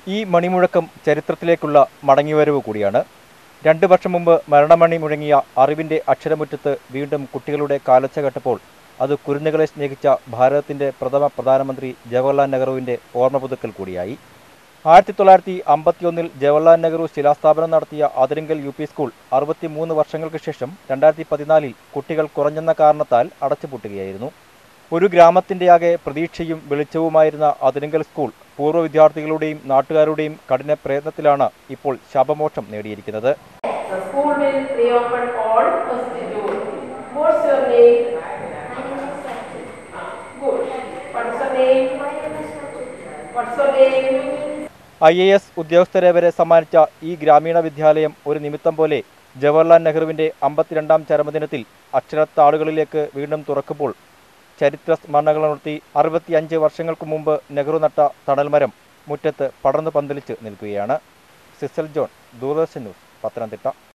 ഈ മണിമുഴക്കം ചരിത്രത്തിലേക്കുള്ള മടങ്ങിവരവ് കൂടിയാണ് രണ്ട് വർഷം മുമ്പ് മരണമണി മുഴങ്ങിയ അറിവിന്റെ അക്ഷരമുറ്റത്ത് വീണ്ടും കുട്ടികളുടെ കാലച്ച കേട്ടപ്പോൾ അത് കുരുന്നുകളെ സ്നേഹിച്ച ഭാരതത്തിന്റെ പ്രഥമ പ്രധാനമന്ത്രി ജവഹർലാൽ നെഹ്റുവിന്റെ ഓർമ്മ പുതുക്കൽ കൂടിയായി ആയിരത്തി തൊള്ളായിരത്തി അമ്പത്തിയൊന്നിൽ ജവഹർലാൽ നെഹ്റു ശിലാസ്ഥാപനം നടത്തിയ അതിരിങ്കൽ യു പി സ്കൂൾ അറുപത്തിമൂന്ന് വർഷങ്ങൾക്ക് ശേഷം രണ്ടായിരത്തി പതിനാലിൽ കുട്ടികൾ കുറഞ്ഞെന്ന കാരണത്താൽ അടച്ചുപൂട്ടുകയായിരുന്നു ഒരു ഗ്രാമത്തിന്റെയാകെ പ്രതീക്ഷയും വെളിച്ചവുമായിരുന്ന അതിരിങ്കൽ സ്കൂൾ പൂർവ്വ വിദ്യാർത്ഥികളുടെയും നാട്ടുകാരുടെയും കഠിന പ്രയത്നത്തിലാണ് ഇപ്പോൾ ശാപമോക്ഷം നേടിയിരിക്കുന്നത് The school will reopen on first June. What's your name? Ah, Good. What's your name? What's your name? I A S ഉദ്യോഗസ്ഥരെ വരെ സമ്മാനിച്ച ഈ ഗ്രാമീണ വിദ്യാലയം ഒരു നിമിത്തം പോലെ ജവഹർലാൽ നെഹ്റുവിന്റെ അമ്പത്തിരണ്ടാം ചരമദിനത്തിൽ അക്ഷരത്താളുകളിലേക്ക് വീണ്ടും തുറക്കുമ്പോൾ ചരിത്ര സ്മരണകളുണർത്തി അറുപത്തിയഞ്ച് വർഷങ്ങൾക്ക് മുമ്പ് നെഹ്റു നട്ട തണൽമരം മുറ്റത്ത് പടർന്നു പന്തലിച്ച് നിൽക്കുകയാണ് Cecil John Doordarshan news Pathanamthitta